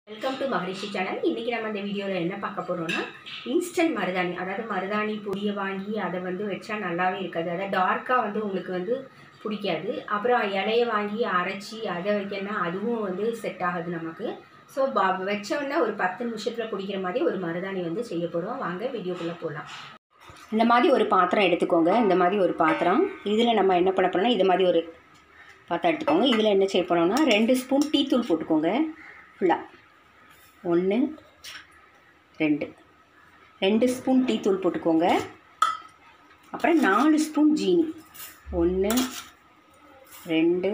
welcome to Maharishi channel இன்றைக்கி நம்ம இந்த வீடியோவில் என்ன பார்க்க போகிறோம்னா இன்ஸ்டன்ட் மருதாணி அதாவது மருதாணி பொடியை வாங்கி அதை வந்து வச்சா நல்லாவே இருக்காது அதாவது டார்க்காக வந்து உங்களுக்கு வந்து பிடிக்காது அப்புறம் இலையை வாங்கி அரைச்சி அதை வைக்கணும்னா அதுவும் வந்து செட் ஆகுது நமக்கு ஸோ பா வச்சோன்னா ஒரு பத்து நிமிஷத்தில் பிடிக்கிற மாதிரி ஒரு மருதாணி வந்து செய்ய போகிறோம் வாங்க வீடியோக்குள்ளே போகலாம் இந்த மாதிரி ஒரு பாத்திரம் எடுத்துக்கோங்க இந்த மாதிரி ஒரு பாத்திரம் இதில் நம்ம என்ன பண்ண போகிறோம்னா இது மாதிரி ஒரு பாத்திரம் எடுத்துக்கோங்க இதில் என்ன செய்ய போகிறோம்னா ரெண்டு ஸ்பூன் டீ தூள் போட்டுக்கோங்க ஃபுல்லாக ஒன்று ரெண்டு ரெண்டு ஸ்பூன் டீ தூள் போட்டுக்கோங்க அப்புறம் நாலு ஸ்பூன் ஜீனி ஒன்று ரெண்டு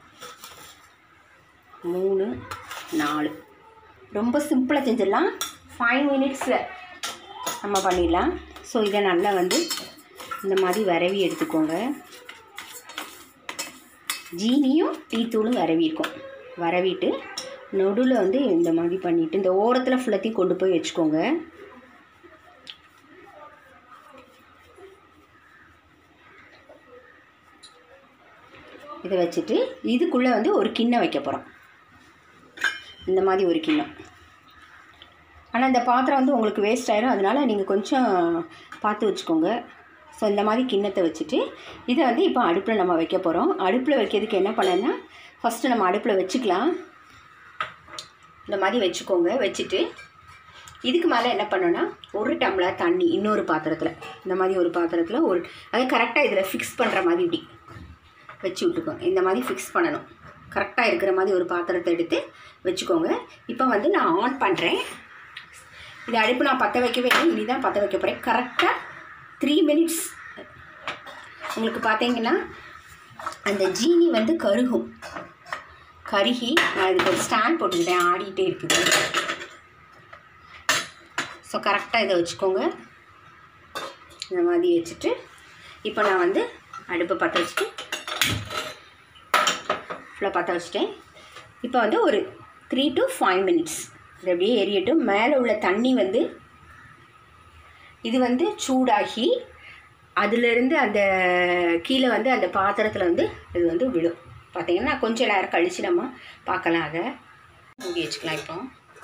மூணு நாலு ரொம்ப சிம்பிளாக செஞ்சிடலாம் ஃபைவ் மினிட்ஸில் நம்ம பண்ணிடலாம் ஸோ இதை நல்லா வந்து இந்த மாதிரி விரவி எடுத்துக்கோங்க ஜீனியும் டீ தூளும் விரவி இருக்கும் வரவிட்டு நடுவில் வந்து இந்த மாதிரி பண்ணிவிட்டு இந்த ஓரத்தில் ஃபுல்லாத்தையும் கொண்டு போய் வச்சுக்கோங்க இதை வச்சுட்டு இதுக்குள்ளே வந்து ஒரு கிண்ணம் வைக்க போகிறோம் இந்த மாதிரி ஒரு கிண்ணம் ஆனால் இந்த பாத்திரம் வந்து உங்களுக்கு வேஸ்ட் ஆயிரும் அதனால நீங்கள் கொஞ்சம் பார்த்து வச்சுக்கோங்க ஸோ இந்த மாதிரி கிண்ணத்தை வச்சுட்டு இதை வந்து இப்போ அடுப்பில் நம்ம வைக்க போகிறோம் அடுப்பில் வைக்கிறதுக்கு என்ன பண்ணேன்னா ஃபஸ்ட்டு நம்ம அடுப்பில் வச்சுக்கலாம் இந்த மாதிரி வச்சுக்கோங்க வச்சுட்டு இதுக்கு மேலே என்ன பண்ணோன்னா ஒரு டம்ளர் தண்ணி இன்னொரு பாத்திரத்தில் இந்த மாதிரி ஒரு பாத்திரத்தில் ஒரு அது கரெக்டாக இதில் ஃபிக்ஸ் பண்ணுற மாதிரி இப்படி வச்சு விட்டுக்கோங்க இந்த மாதிரி ஃபிக்ஸ் பண்ணணும் கரெக்டாக இருக்கிற மாதிரி ஒரு பாத்திரத்தை எடுத்து வச்சுக்கோங்க இப்போ வந்து நான் ஆன் பண்ணுறேன் இது அடுப்பு நான் பற்ற வைக்கவே இல்லை இனி தான் பற்ற வைக்க போகிறேன் கரெக்டாக த்ரீ மினிட்ஸ் உங்களுக்கு பார்த்தீங்கன்னா அந்த ஜீனி வந்து கருகும் கருகி நான் இதுக்கு ஒரு ஸ்டாண்ட் போட்டுக்கிட்டேன் ஆடிட்டே இருக்குது ஸோ கரெக்டாக இதை வச்சுக்கோங்க இந்த மாதிரி வச்சுட்டு இப்போ நான் வந்து அடுப்பை பற்ற வச்சுட்டு ஃபுல்லாக பற்ற வச்சுட்டேன் இப்போ வந்து ஒரு த்ரீ டு ஃபைவ் மினிட்ஸ் இது அப்படியே எரியட்டும் மேலே உள்ள தண்ணி வந்து இது வந்து சூடாகி அதிலிருந்து அந்த கீழே வந்து அந்த பாத்திரத்தில் வந்து இது வந்து விழும் பார்த்தீங்கன்னா கொஞ்சம் நேரம் கழித்து நம்ம பார்க்கலாம் அதை மூடி வச்சுக்கலாம் இப்போ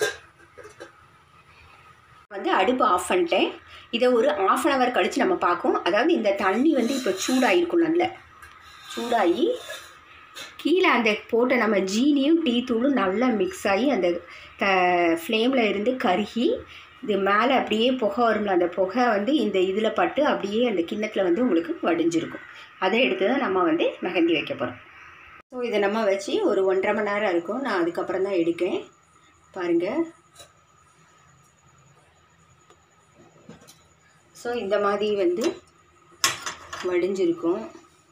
வந்து அடுப்பு ஆஃப் பண்ணிட்டேன் இதை ஒரு ஆஃப் அன் ஹவர் கழித்து நம்ம பார்க்கும் அதாவது இந்த தண்ணி வந்து இப்போ சூடாகிருக்கும் நல்ல சூடாகி கீழே அந்த போட்ட நம்ம ஜீனியும் டீ தூளும் நல்லா மிக்ஸ் ஆகி அந்த த ஃப்ளேமில் இருந்து கருகி இது மேலே அப்படியே புகை வரும்ல அந்த புகை வந்து இந்த இதில் பட்டு அப்படியே அந்த கிண்ணத்தில் வந்து உங்களுக்கு வடிஞ்சிருக்கும் அதை எடுத்து தான் நம்ம வந்து மெஹந்தி வைக்க போகிறோம் ஸோ இதை நம்ம வச்சு ஒரு ஒன்றரை மணி நேரம் இருக்கும் நான் அதுக்கப்புறம் தான் எடுக்கேன் பாருங்கள் ஸோ இந்த மாதிரி வந்து வடிஞ்சிருக்கும்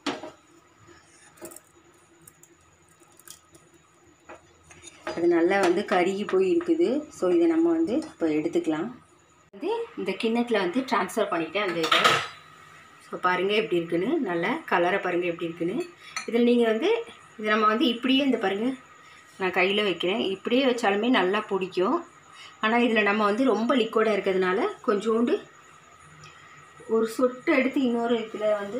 அது நல்லா வந்து கருகி போய் இருக்குது ஸோ இதை நம்ம வந்து இப்போ எடுத்துக்கலாம் வந்து இந்த கிண்ணத்தில் வந்து ட்ரான்ஸ்ஃபர் பண்ணிவிட்டேன் அந்த இதை ஸோ பாருங்கள் எப்படி இருக்குன்னு நல்லா கலரை பாருங்கள் எப்படி இருக்குன்னு இதில் நீங்கள் வந்து இது நம்ம வந்து இப்படியே இந்த பாருங்கள் நான் கையில் வைக்கிறேன் இப்படியே வச்சாலுமே நல்லா பிடிக்கும் ஆனால் இதில் நம்ம வந்து ரொம்ப லிக்விடாக இருக்கிறதுனால கொஞ்சோண்டு ஒரு சொட்டு எடுத்து இன்னொரு இதில் வந்து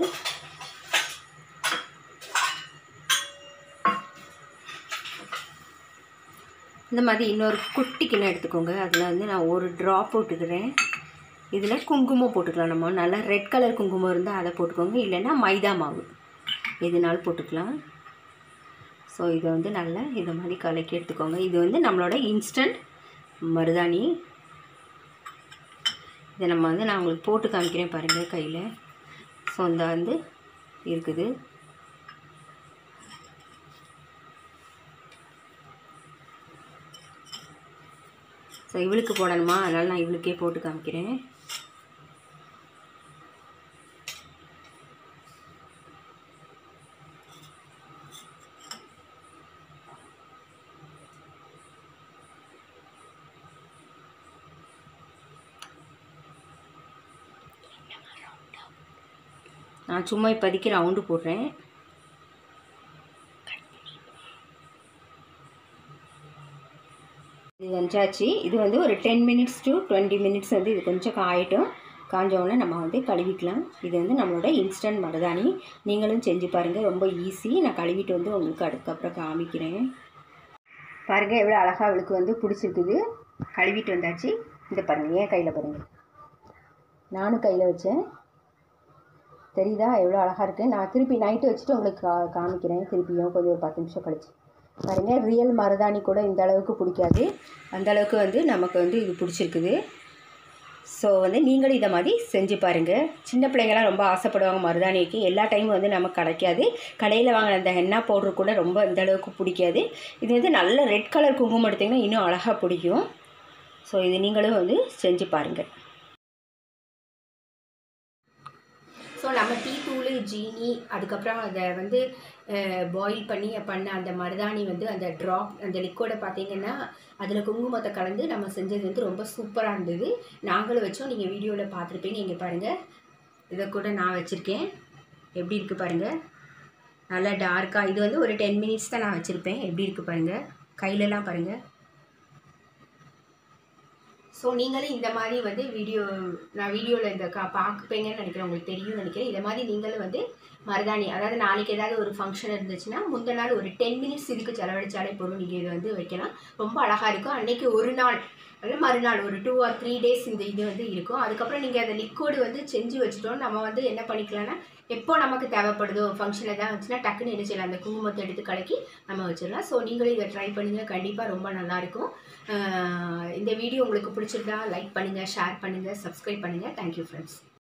இந்த மாதிரி இன்னொரு குட்டி கிண்ணம் எடுத்துக்கோங்க அதில் வந்து நான் ஒரு ட்ராப் போட்டுக்கிறேன் இதில் குங்குமம் போட்டுக்கலாம் நம்ம நல்லா ரெட் கலர் குங்குமம் இருந்தால் அதை போட்டுக்கோங்க இல்லைன்னா மைதா மாவு எதுனாலும் போட்டுக்கலாம் ஸோ இதை வந்து நல்லா இதை மாதிரி கலக்கி எடுத்துக்கோங்க இது வந்து நம்மளோட இன்ஸ்டன்ட் மருதாணி இதை நம்ம வந்து நான் உங்களுக்கு போட்டு காமிக்கிறேன் பாருங்கள் கையில் ஸோ இந்த வந்து இருக்குது ஸோ இவளுக்கு போடணுமா அதனால் நான் இவளுக்கே போட்டு காமிக்கிறேன் நான் சும்மா இப்போதைக்கு ரவுண்டு போடுறேன் இது வெஞ்சாச்சு இது வந்து ஒரு ten minutes to twenty minutes வந்து இது கொஞ்சம் காயட்டும் காஞ்சோடனே நம்ம வந்து கழுவிக்கலாம் இது வந்து நம்மளோட இன்ஸ்டன்ட் மருதாணி நீங்களும் செஞ்சு பாருங்கள் ரொம்ப ஈஸி நான் கழுவிட்டு வந்து உங்களுக்கு அதுக்கப்புறம் காமிக்கிறேன் பாருங்கள் எவ்வளோ அழகாக அவளுக்கு வந்து பிடிச்சிருக்குது கழுவிட்டு வந்தாச்சு இந்த பாருங்கள் ஏன் கையில் பாருங்கள் நானும் கையில் வச்சேன் தெரியுதா எவ்வளோ அழகாக இருக்குது நான் திருப்பி நைட்டு வச்சுட்டு உங்களுக்கு கா காமிக்கிறேன் திருப்பியும் கொஞ்சம் ஒரு பத்து நிமிஷம் கழிச்சு பாருங்கள் ரியல் மருதாணி கூட இந்த அளவுக்கு பிடிக்காது அந்த அளவுக்கு வந்து நமக்கு வந்து இது பிடிச்சிருக்குது ஸோ வந்து நீங்களும் இதை மாதிரி செஞ்சு பாருங்கள் சின்ன பிள்ளைங்களாம் ரொம்ப ஆசைப்படுவாங்க மருதாணிக்கு எல்லா டைமும் வந்து நமக்கு கிடைக்காது கடையில் வாங்கின அந்த ஹென்னா பவுடர் கூட ரொம்ப இந்த அளவுக்கு பிடிக்காது இது வந்து நல்ல ரெட் கலர் குங்குமம் எடுத்திங்கன்னா இன்னும் அழகாக பிடிக்கும் ஸோ இது நீங்களும் வந்து செஞ்சு பாருங்கள் ஸோ நம்ம டீ தூள் ஜீனி அதுக்கப்புறம் அதை வந்து பாயில் பண்ணி பண்ண அந்த மருதாணி வந்து அந்த ட்ராப் அந்த லிக்விடை பார்த்தீங்கன்னா அதில் குங்குமத்தை கலந்து நம்ம செஞ்சது வந்து ரொம்ப சூப்பராக இருந்தது நாங்களும் வச்சோம் நீங்கள் வீடியோவில் பார்த்துருப்பீங்க இங்கே பாருங்கள் இதை கூட நான் வச்சுருக்கேன் எப்படி இருக்குது பாருங்கள் நல்லா டார்க்காக இது வந்து ஒரு டென் மினிட்ஸ் தான் நான் வச்சுருப்பேன் எப்படி இருக்குது பாருங்கள் கையிலலாம் பாருங்கள் ஸோ நீங்களும் இந்த மாதிரி வந்து வீடியோ நான் வீடியோவில் இந்த கா பார்ப்பீங்கன்னு நினைக்கிறேன் உங்களுக்கு தெரியும்னு நினைக்கிறேன் இதை மாதிரி நீங்களும் வந்து மருதாணி அதாவது நாளைக்கு ஏதாவது ஒரு ஃபங்க்ஷன் இருந்துச்சுன்னா முந்த நாள் ஒரு டென் மினிட்ஸ் இதுக்கு செலவழிச்சாலே போதும் நீங்கள் இதை வந்து வைக்கலாம் ரொம்ப அழகாக இருக்கும் அன்றைக்கி ஒரு நாள் அல்லது மறுநாள் ஒரு டூ ஆர் த்ரீ டேஸ் இந்த இது வந்து இருக்கும் அதுக்கப்புறம் நீங்கள் அந்த லிக்விட் வந்து செஞ்சு வச்சுட்டோம் நம்ம வந்து என்ன பண்ணிக்கலாம்னா எப்போ நமக்கு தேவைப்படுதோ ஃபங்க்ஷன் எதாவது வந்துச்சுன்னா டக்குன்னு என்ன செய்யலாம் அந்த குங்குமத்தை எடுத்து கலக்கி நம்ம வச்சிடலாம் ஸோ நீங்களும் இதை ட்ரை பண்ணுங்கள் கண்டிப்பாக ரொம்ப நல்லாயிருக்கும் இந்த வீடியோ உங்களுக்கு பிடிச்சிருந்தா லைக் பண்ணுங்கள் ஷேர் பண்ணுங்கள் சப்ஸ்கிரைப் பண்ணுங்கள் தேங்க்யூ ஃப்ரெண்ட்ஸ்